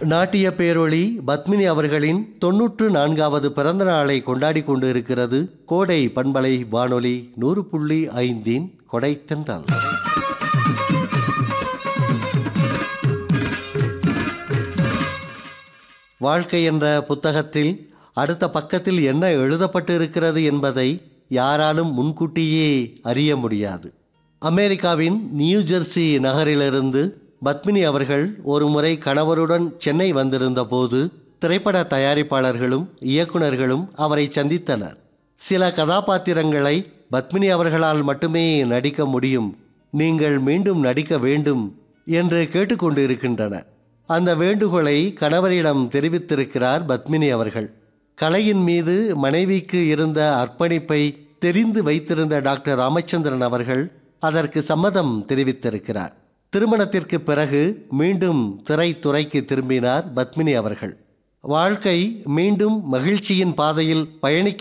நாட்டிய பேரொளி பத்மினி அவர்களின் தொன்னூற்று நான்காவது பிறந்த நாளை கொண்டாடி கொண்டு இருக்கிறது கோடை பண்பலை வானொலி நூறு புள்ளி ஐந்தின் கொடைத்தென்றல் வாழ்க்கை என்ற புத்தகத்தில் அடுத்த பக்கத்தில் என்ன எழுதப்பட்டு இருக்கிறது என்பதை யாராலும் முன்கூட்டியே அறிய முடியாது அமெரிக்காவின் நியூ ஜெர்சி நகரிலிருந்து பத்மினி அவர்கள் ஒருமுறை கணவருடன் சென்னை வந்திருந்த போது திரைப்பட தயாரிப்பாளர்களும் இயக்குனர்களும் அவரை சந்தித்தனர் சில கதாபாத்திரங்களை பத்மினி அவர்களால் மட்டுமே நடிக்க முடியும் நீங்கள் மீண்டும் நடிக்க வேண்டும் என்று கேட்டுக்கொண்டிருக்கின்றனர் அந்த வேண்டுகோளை கணவரிடம் தெரிவித்திருக்கிறார் பத்மினி அவர்கள் கலையின் மீது மனைவிக்கு இருந்த அர்ப்பணிப்பை தெரிந்து வைத்திருந்த டாக்டர் ராமச்சந்திரன் அவர்கள் அதற்கு சம்மதம் தெரிவித்திருக்கிறார் திருமணத்திற்கு பிறகு மீண்டும் திரைத்துறைக்கு திரும்பினார் பத்மினி அவர்கள் வாழ்க்கை மீண்டும் மகிழ்ச்சியின் பாதையில் பயணிக்க